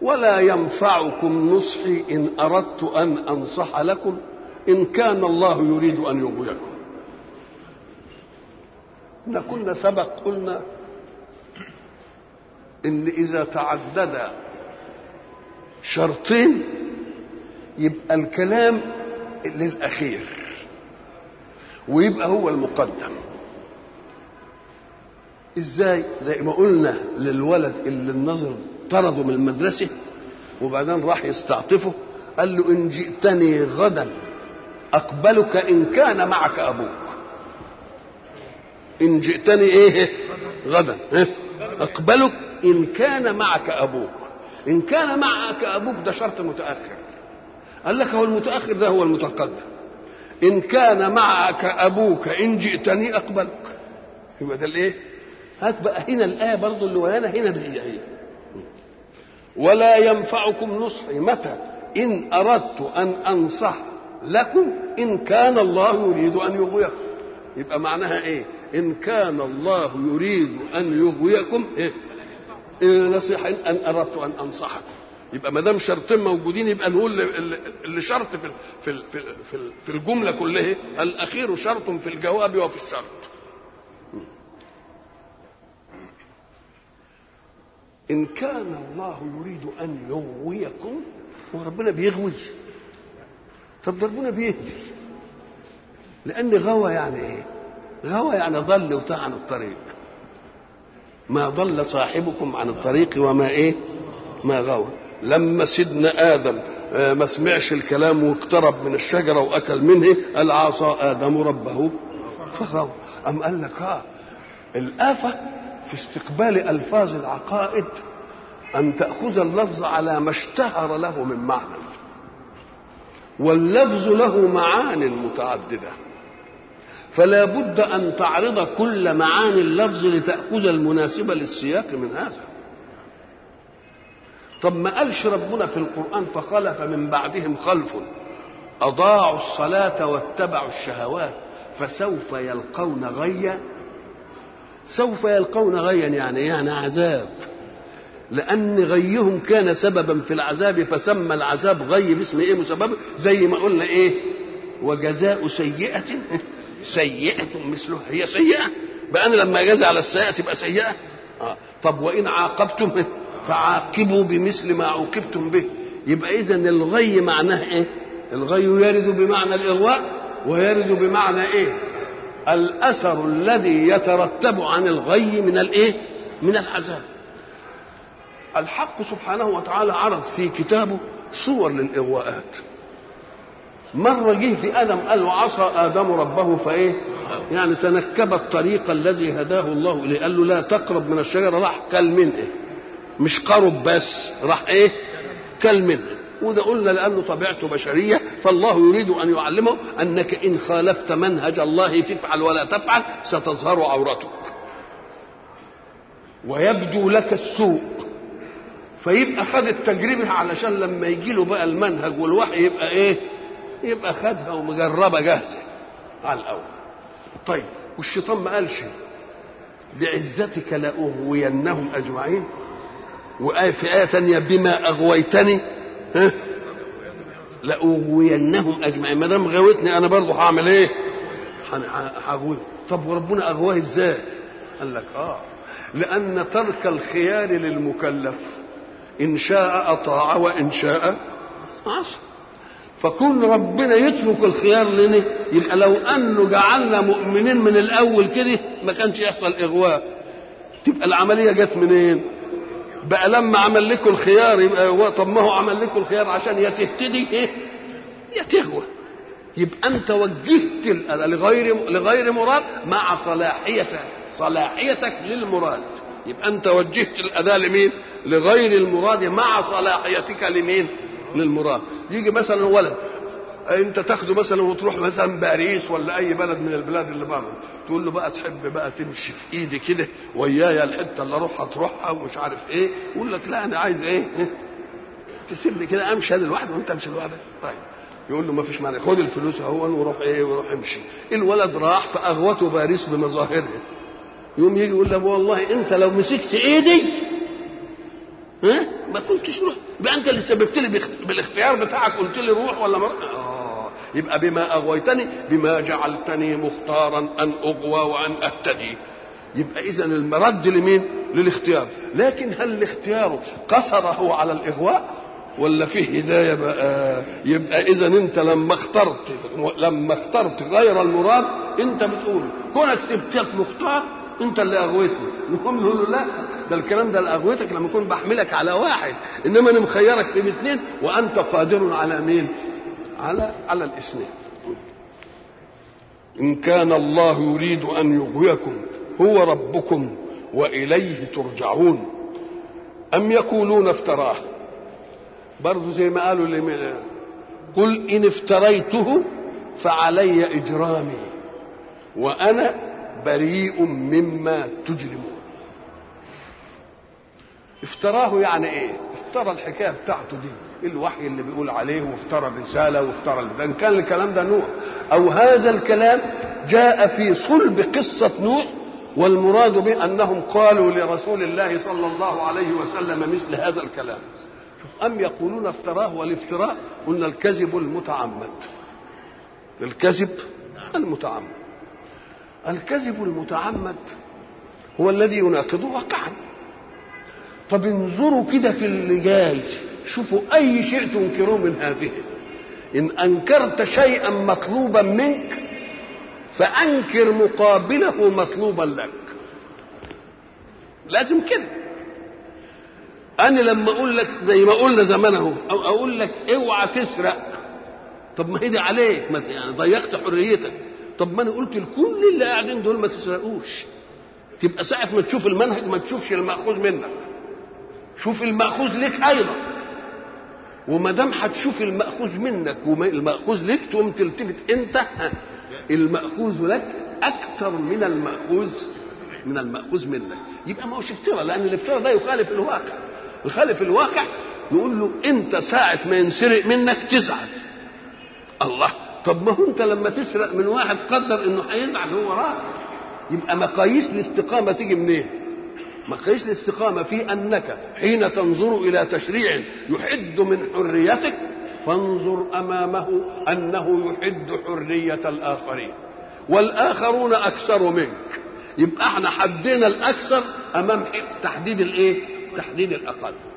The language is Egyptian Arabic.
ولا ينفعكم نصحي إن أردت أن أنصح لكم إن كان الله يريد أن يغويكم احنا كنا سبق قلنا إن إذا تعدد شرطين يبقى الكلام للأخير ويبقى هو المقدم ازاي زي ما قلنا للولد اللي النظر طرده من المدرسة وبعدين راح يستعطفه قال له إن جئتني غدا أقبلك إن كان معك أبوك إن جئتني إيه غدا إيه؟ أقبلك إن كان معك أبوك إن كان معك أبوك ده شرط متأخر قال لك هو المتأخر ده هو المتقدم إن كان معك أبوك إن جئتني أقبلك يبقى ده الإيه؟ هات بقى هنا الآية برضو اللي ورانا هنا دي هي هي ولا ينفعكم نصحي متى إن أردت أن أنصح لكم إن كان الله يريد أن يغويكم يبقى معناها إيه إن كان الله يريد أن يغويكم إيه, إيه نصيحة أن أردت أن أنصحكم يبقى ما دام شرطين موجودين يبقى نقول اللي شرط في في في في, في الجمله كلها الاخير شرط في الجواب وفي الشرط ان كان الله يريد ان يغويكم وربنا بيغوي طب ده ربنا بيهدي لان غوى يعني ايه غوى يعني ضل وتاه عن الطريق ما ضل صاحبكم عن الطريق وما ايه ما غوى لما سيدنا ادم ما سمعش الكلام واقترب من الشجره واكل منه قال عصى ادم ربه فغوى ام قال لك اه الافه في استقبال الفاظ العقائد ان تاخذ اللفظ على ما اشتهر له من معنى واللفظ له معان متعدده فلا بد ان تعرض كل معاني اللفظ لتاخذ المناسبه للسياق من هذا طب ما قالش ربنا في القرآن فخلف من بعدهم خلف أضاعوا الصلاة واتبعوا الشهوات فسوف يلقون غيا سوف يلقون غيا يعني يعني عذاب لأن غيهم كان سببا في العذاب فسمى العذاب غي باسم إيه مسببه زي ما قلنا إيه وجزاء سيئة سيئة مثله هي سيئة بقى أنا لما أجازي على السيئة تبقى سيئة آه. طب وإن عاقبتم فعاقبوا بمثل ما عوقبتم به يبقى اذا الغي معناه ايه الغي يرد بمعنى الاغواء ويرد بمعنى ايه الاثر الذي يترتب عن الغي من الايه من العذاب الحق سبحانه وتعالى عرض في كتابه صور للاغواءات مرة جه في آدم قال وعصى آدم ربه فإيه؟ يعني تنكب الطريق الذي هداه الله إليه، قال له لا تقرب من الشجرة راح كل منه. إيه؟ مش قرب بس راح ايه كل منه وده قلنا لانه طبيعته بشريه فالله يريد ان يعلمه انك ان خالفت منهج الله فافعل ولا تفعل ستظهر عورتك ويبدو لك السوء فيبقى خد التجربه علشان لما يجي له بقى المنهج والوحي يبقى ايه يبقى خدها ومجربه جاهزه على الاول طيب والشيطان ما قالش بعزتك لاغوينهم اجمعين وآية في آية ثانية بما أغويتني ها لأغوينهم أجمعين ما دام غويتني أنا برضه هعمل إيه؟ هغوي طب وربنا أغواه إزاي؟ قال لك آه لأن ترك الخيار للمكلف إن شاء أطاع وإن شاء عصى فكون ربنا يترك الخيار لنا يبقى لو أنه جعلنا مؤمنين من الأول كده ما كانش يحصل إغواء تبقى العملية جت منين؟ بقى لما عمل لكم الخيار يبقى هو طب ما هو عمل لكم الخيار عشان يا تهتدي ايه يا تغوى يبقى انت وجهت لغير لغير مراد مع صلاحيتك صلاحيتك للمراد يبقى انت وجهت الاداء لمين لغير المراد مع صلاحيتك لمين للمراد يجي مثلا ولد انت تاخده مثلا وتروح مثلا باريس ولا اي بلد من البلاد اللي بره تقول له بقى تحب بقى تمشي في ايدي كده ويايا الحته اللي اروحها تروحها ومش عارف ايه يقول لك لا انا عايز ايه تسيبني كده امشي انا لوحدي وانت امشي لوحدك طيب يقول له ما فيش مانع خد الفلوس اهو وروح ايه وروح امشي الولد راح فاغوته باريس بمظاهرها يوم يجي يقول له والله انت لو مسكت ايدي ها ما كنتش روح يبقى انت اللي سببت لي بالاختيار بتاعك قلت لي روح ولا مر... آه. يبقى بما اغويتني بما جعلتني مختارا ان اغوى وان اهتدي يبقى اذا المرد لمين للاختيار لكن هل الاختيار قصره على الاغواء ولا فيه هدايه بقى يبقى اذا انت لما اخترت لما اخترت غير المراد انت بتقول كونك سبتك مختار انت اللي اغويتني نقوم نقول له لا ده الكلام ده اللي اغويتك لما اكون بحملك على واحد انما انا مخيرك في اثنين وانت قادر على مين على على الاثنين ان كان الله يريد ان يغويكم هو ربكم واليه ترجعون ام يقولون افتراه برضه زي ما قالوا لي قل ان افتريته فعلي اجرامي وانا بريء مما تجرمون افتراه يعني ايه افترى الحكايه بتاعته دي الوحي اللي بيقول عليه وافترى الرساله وافترى ان كان الكلام ده نوح او هذا الكلام جاء في صلب قصه نوح والمراد به انهم قالوا لرسول الله صلى الله عليه وسلم مثل هذا الكلام أم يقولون افتراه والافتراء قلنا الكذب المتعمد الكذب المتعمد الكذب المتعمد هو الذي يناقض واقعا طب انظروا كده في اللي جاي شوفوا أي شيء تنكروه من هذه إن أنكرت شيئا مطلوبا منك فأنكر مقابله مطلوبا لك لازم كده انا لما اقول لك زي ما قلنا زمان اهو او اقول لك اوعى تسرق طب ما هي دي عليك ما يعني ضيقت حريتك طب ما انا قلت لكل اللي قاعدين دول ما تسرقوش تبقى ساعة ما تشوف المنهج ما تشوفش المأخوذ منك شوف المأخوذ لك أيضا وما دام هتشوف المأخوذ منك والمأخوذ لك تقوم تلتفت أنت المأخوذ لك أكثر من المأخوذ من المأخوذ منك يبقى ما هوش افتراء لأن الافتراء ده يخالف الواقع يخالف الواقع نقول له أنت ساعة ما ينسرق منك تزعل الله طب ما هو أنت لما تسرق من واحد قدر إنه هيزعل هو راك يبقى مقاييس الاستقامة تيجي منين؟ مقاييس الاستقامة في أنك حين تنظر إلى تشريع يحد من حريتك فانظر أمامه أنه يحد حرية الآخرين والآخرون أكثر منك يبقى احنا حدينا الأكثر أمام تحديد الإيه؟ تحديد الأقل